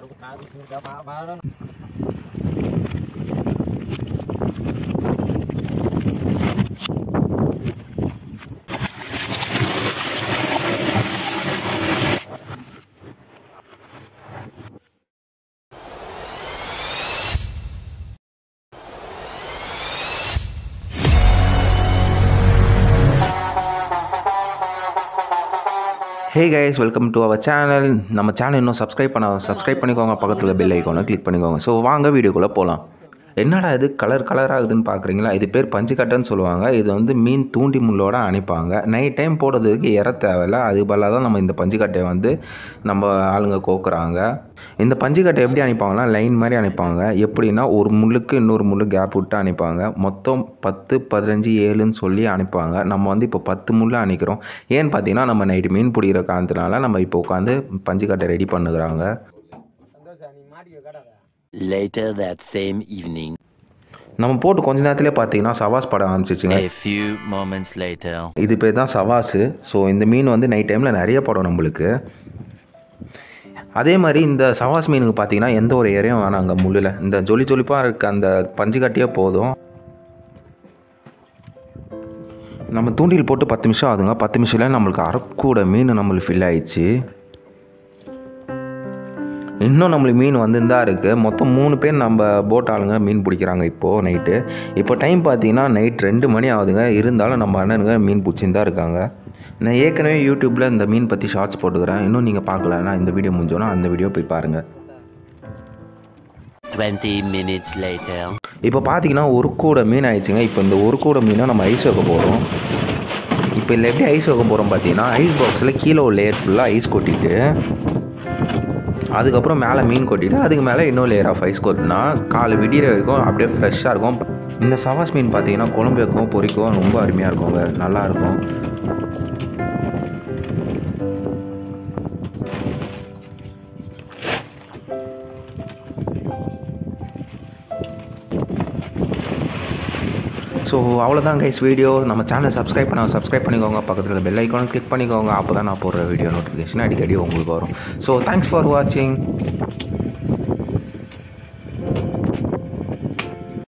hey guys welcome to our channel நம்ம channel இன்னும் subscribe பண்ண சப்ஸ்கிரைப் பண்ணிக்கோங்க பக்கத்தில் பெல் ஐக்கானை கிளிக் பண்ணிக்கோங்க ஸோ வாங்க வீடியோக்குள்ளே போகலாம் என்னடா இது கலர் கலராகுதுன்னு பார்க்குறீங்களா இது பேர் பஞ்சுக்கட்டைன்னு சொல்லுவாங்க இது வந்து மீன் தூண்டி முள்ளோட அணைப்பாங்க நைட் டைம் போடுறதுக்கு இற தேவையில்ல அது பதிலாக தான் நம்ம இந்த பஞ்சுக்கட்டையை வந்து நம்ம ஆளுங்க கோக்குறாங்க இந்த பஞ்சுக்கட்டை எப்படி அணைப்பாங்கன்னா லைன் மாதிரி அணைப்பாங்க எப்படின்னா ஒரு முள்ளுக்கு இன்னொரு முள்ளு கேப் விட்டு அணைப்பாங்க மொத்தம் பத்து பதினஞ்சு ஏழுன்னு சொல்லி அணைப்பாங்க நம்ம வந்து இப்போ பத்து முள்ளு அணைக்கிறோம் ஏன்னு பார்த்தீங்கன்னா நம்ம நைட்டு மீன் பிடிக்கிற காரணத்தினால நம்ம இப்போ உட்காந்து பஞ்சுக்கட்டை ரெடி பண்ணுகிறாங்க Later that same evening, நம்ம போட்டு கொஞ்ச நேரத்திலே பார்த்தீங்கன்னா சவாஸ் படம் ஆரம்பிச்சிச்சுங்க a few moments later, இது பேர் தான் சவாஸு ஸோ இந்த மீன் வந்து நைட் டைமில் நிறைய படம் நம்மளுக்கு அதே மாதிரி இந்த சவாஸ் மீனுக்கு பார்த்தீங்கன்னா எந்த ஒரு இறையும் வேணாங்க முள்ளில் இந்த ஜொலி ஜொலிப்பாக இருக்க அந்த பஞ்சு கட்டியே போதும் நம்ம தூண்டில் போட்டு பத்து நிமிஷம் ஆகுதுங்க பத்து நிமிஷத்தில் நம்மளுக்கு அரைக்கூட மீன் நம்மளுக்கு ஃபில் ஆயிடுச்சு இன்னும் நம்மளுக்கு மீன் வந்துன்னு இருக்குது மொத்தம் மூணு பேர் நம்ம போட் ஆளுங்க மீன் பிடிக்கிறாங்க இப்போது நைட்டு இப்போ டைம் பார்த்தீங்கன்னா நைட் ரெண்டு மணி ஆகுதுங்க இருந்தாலும் நம்ம அண்ணனுங்க மீன் பிடிச்சின்னு தான் இருக்காங்க நான் ஏற்கனவே யூடியூப்பில் இந்த மீன் பற்றி ஷார்ட்ஸ் போட்டுக்கிறேன் இன்னும் நீங்கள் பார்க்கலன்னா இந்த வீடியோ முடிஞ்சோன்னா அந்த வீடியோ போய் பாருங்கள் 20 minutes later, இப்போ பார்த்தீங்கன்னா ஒரு கூட மீன் ஆயிடுச்சுங்க இப்போ இந்த ஒரு கூட மீனை நம்ம ஐஸ் வைக்க போகிறோம் இப்போ இதில் எப்படி ஐஸ் வைக்க போகிறோம் பார்த்தீங்கன்னா ஐஸ் பாக்ஸில் கீழே ஒரு லேயர் ஃபுல்லாக ஐஸ் கொட்டிட்டு அதுக்கப்புறம் மேலே மீன் கொட்டிட்டு அதுக்கு மேலே இன்னொரு லேயர் ஆஃப் ஐஸ் கொட்டினா காலை விடிகிற வரைக்கும் அப்படியே ஃப்ரெஷ்ஷாக இருக்கும் இந்த சவாஸ் மீன் பார்த்தீங்கன்னா குழம்பு வைக்கும் பொரிக்கும் ரொம்ப அருமையாக இருக்குங்க நல்லா இருக்கும் ஸோ அவ்வளோதான் கைஸ் வீடியோ நம்ம சேனல் சப்ஸ்கிரைப் பண்ண சப்ஸ்கிரைப் பண்ணிக்கோங்க பக்கத்தில் பெல் ஐக்கானை கிளிக் பண்ணிக்கோங்க அப்போ தான் நான் போடுற வீடியோ நோட்டிஃபிகேஷன் அடிக்கடி உங்களுக்கு வரும் ஸோ தேங்க்ஸ் ஃபார் வாட்சிங்